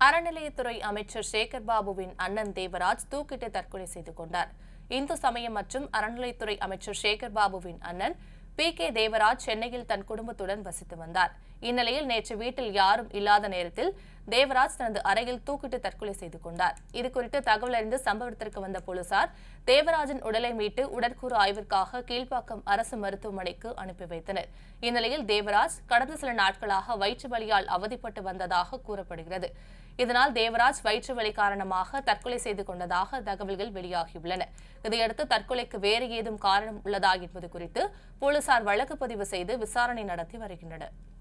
அறநிலையத்துறை அமைச்சர் சேகர் பாபுவின் அண்ணன் தேவராஜ் தூக்கிட்டு தற்கொலை செய்து கொண்டார் இந்து சமயம் மற்றும் அறநிலையத்துறை அமைச்சர் சேகர் பாபுவின் அண்ணன் பி கே தேவராஜ் சென்னையில் தன் குடும்பத்துடன் வசித்து வந்தார் இந்நிலையில் நேற்று வீட்டில் யாரும் இல்லாத நேரத்தில் தேவராஜ் தனது அறையில் தூக்கிட்டு தற்கொலை செய்து கொண்டார் இதுகுறித்து தகவல் அறிந்து சம்பவத்திற்கு வந்த போலீசார் தேவராஜின் உடலை மீட்டு உடற்கூறு ஆய்விற்காக கீழ்ப்பாக்கம் அரசு மருத்துவமனைக்கு அனுப்பி வைத்தனர் இந்நிலையில் தேவராஜ் கடந்த சில நாட்களாக வயிற்று வலியால் அவதிப்பட்டு வந்ததாக கூறப்படுகிறது இதனால் தேவராஜ் வயிற்று வலி காரணமாக தற்கொலை செய்து கொண்டதாக தகவல்கள் வெளியாகியுள்ளன இதையடுத்து தற்கொலைக்கு வேறு ஏதும் காரணம் உள்ளதா என்பது குறித்து போலீசார் வழக்கு பதிவு செய்து விசாரணை நடத்தி வருகின்றனர்